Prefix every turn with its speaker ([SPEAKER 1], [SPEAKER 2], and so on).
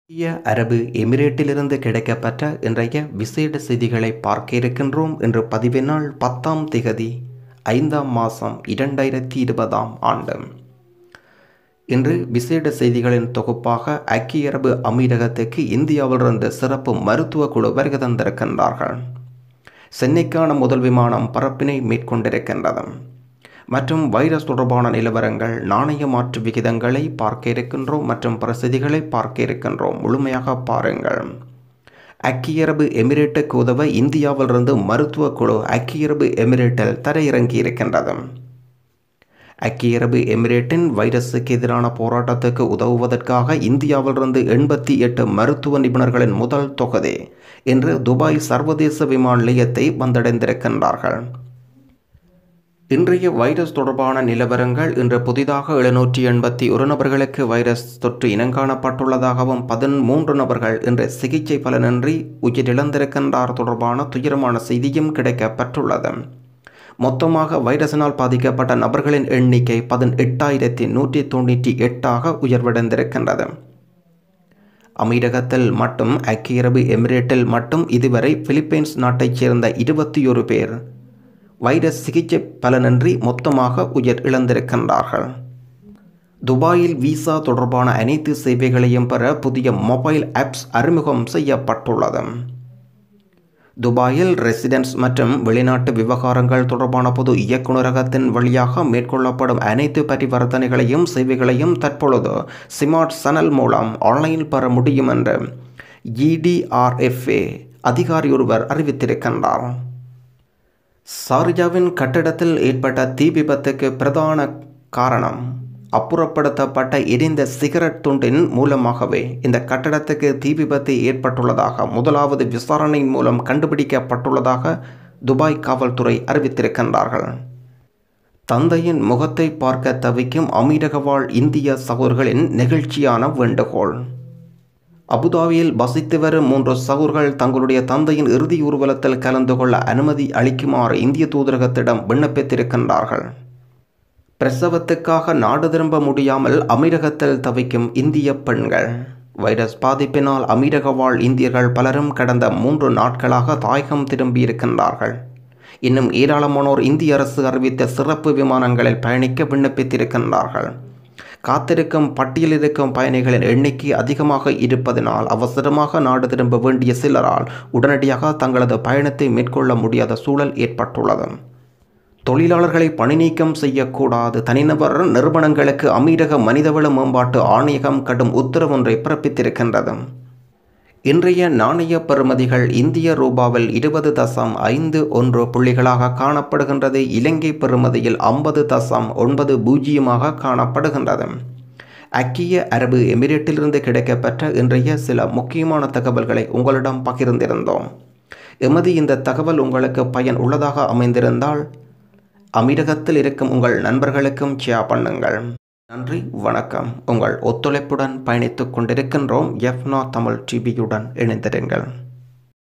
[SPEAKER 1] ஐக்கிய அரபு எமிரேட்டிலிருந்து கிடைக்கப்பெற்ற இன்றைய விசேட செய்திகளை பார்க்க இருக்கின்றோம் என்று பதிவினால் பத்தாம் திகதி ஐந்தாம் மாதம் இரண்டாயிரத்தி இருபதாம் ஆண்டு இன்று விசேட செய்திகளின் தொகுப்பாக ஐக்கிய அரபு அமீரகத்துக்கு இந்தியாவிலிருந்து சிறப்பு மருத்துவ குழு வருகை தந்திருக்கின்றார்கள் சென்னைக்கான முதல் விமானம் பரப்பினை மேற்கொண்டிருக்கின்றது மற்றும் வைரஸ் தொடர்பான நிலவரங்கள் நாணய மாற்று விகிதங்களை பார்க்க இருக்கின்றோம் மற்றும் பிரசிதிகளை பார்க்க இருக்கின்றோம் முழுமையாக பாருங்கள் ஐக்கிய அரபு எமிரேட்டுக்கு உதவ இந்தியாவிலிருந்து மருத்துவ குழு ஐக்கிய அரபு எமிரேட்டில் தரையிறங்கி இருக்கின்றது ஐக்கிய அரபு எமிரேட்டின் வைரஸுக்கு எதிரான போராட்டத்துக்கு உதவுவதற்காக இந்தியாவிலிருந்து எண்பத்தி எட்டு மருத்துவ நிபுணர்களின் முதல் தொகுதி இன்று துபாய் சர்வதேச விமான நிலையத்தை வந்தடைந்திருக்கின்றார்கள் இன்றைய வைரஸ் தொடர்பான நிலவரங்கள் இன்று புதிதாக எழுநூற்றி எண்பத்தி ஒரு நபர்களுக்கு வைரஸ் தொற்று இனங்காணப்பட்டுள்ளதாகவும் பதிமூன்று நபர்கள் இன்று சிகிச்சை பலனின்றி உயிரிழந்திருக்கின்றார் தொடர்பான துயரமான செய்தியும் கிடைக்கப்பட்டுள்ளது மொத்தமாக வைரஸினால் பாதிக்கப்பட்ட நபர்களின் எண்ணிக்கை பதினெட்டாயிரத்தி நூற்றி தொண்ணூற்றி எட்டாக உயர்வடைந்திருக்கின்றது அமீரகத்தில் மட்டும் ஐக்கிய அரபு எமிரேட்டில் மட்டும் இதுவரை பிலிப்பைன்ஸ் நாட்டைச் சேர்ந்த இருபத்தி ஒரு பேர் வைரஸ் சிகிச்சை பலனின்றி மொத்தமாக உயிர் இழந்திருக்கின்றார்கள் துபாயில் விசா தொடர்பான அனைத்து சேவைகளையும் பெற புதிய மொபைல் ஆப்ஸ் அறிமுகம் செய்யப்பட்டுள்ளது துபாயில் ரெசிடென்ஸ் மற்றும் வெளிநாட்டு விவகாரங்கள் தொடர்பான பொது இயக்குநரகத்தின் வழியாக மேற்கொள்ளப்படும் அனைத்து பரிவர்த்தனைகளையும் சேவைகளையும் தற்பொழுது ஸ்மார்ட் சனல் மூலம் ஆன்லைனில் பெற முடியும் என்று இடிஆர்எஃப்ஏ அதிகாரி ஒருவர் அறிவித்திருக்கின்றார் சார்ஜாவின் கட்டிடத்தில் ஏற்பட்ட தீ விபத்துக்கு பிரதான காரணம் அப்புறப்படுத்தப்பட்ட எரிந்த சிகரெட் துண்டின் மூலமாகவே இந்த கட்டடத்துக்கு தீ விபத்து ஏற்பட்டுள்ளதாக முதலாவது விசாரணையின் மூலம் கண்டுபிடிக்கப்பட்டுள்ளதாக துபாய் காவல்துறை அறிவித்திருக்கின்றார்கள் தந்தையின் முகத்தை பார்க்க தவிக்கும் அமீரக வாழ் இந்திய சகோதர்களின் நெகிழ்ச்சியான வேண்டுகோள் அபுதாபியில் வசித்து வரும் மூன்று சகோர்கள் தங்களுடைய தந்தையின் இறுதி ஊர்வலத்தில் கலந்து கொள்ள அனுமதி அளிக்குமாறு இந்திய தூதரகத்திடம் விண்ணப்பித்திருக்கின்றார்கள் பிரசவத்துக்காக நாடு திரும்ப முடியாமல் அமீரகத்தில் தவிக்கும் இந்திய பெண்கள் வைரஸ் பாதிப்பினால் அமீரக வாழ் இந்தியர்கள் பலரும் கடந்த மூன்று நாட்களாக தாயகம் திரும்பியிருக்கின்றார்கள் இன்னும் ஏராளமானோர் இந்திய அரசு அறிவித்த சிறப்பு விமானங்களில் பயணிக்க விண்ணப்பித்திருக்கின்றார்கள் காத்திருக்கும் பட்டியலில் இருக்கும் பயணிகளின் எண்ணிக்கை அதிகமாக இருப்பதனால் அவசரமாக நாடு திரும்ப வேண்டிய சிலரால் உடனடியாக தங்களது பயணத்தை மேற்கொள்ள முடியாத சூழல் ஏற்பட்டுள்ளது தொழிலாளர்களை பணி நீக்கம் செய்யக்கூடாது தனிநபர் நிறுவனங்களுக்கு அமீரக மனிதவள மேம்பாட்டு ஆணையகம் கடும் உத்தரவொன்றை பிறப்பித்திருக்கின்றது இன்றைய நாணய பெறுமதிகள் இந்திய ரூபாவில் இருபது தசம் ஐந்து ஒன்று புள்ளிகளாக காணப்படுகின்றது இலங்கை பெறுமதியில் ஐம்பது தசம் ஒன்பது பூஜ்ஜியமாக காணப்படுகின்றது ஐக்கிய அரபு எமிரேட்டிலிருந்து கிடைக்கப்பெற்ற இன்றைய சில முக்கியமான தகவல்களை உங்களிடம் பகிர்ந்திருந்தோம் எமது இந்த தகவல் உங்களுக்கு பயன் உள்ளதாக அமைந்திருந்தால் அமீரகத்தில் இருக்கும் உங்கள் நண்பர்களுக்கும் ஷேர் பண்ணுங்கள் நன்றி வணக்கம் உங்கள் ஒத்துழைப்புடன் பயணித்துக் கொண்டிருக்கின்றோம் எஃப்னா தமிழ் டிவியுடன் இணைந்திருங்கள்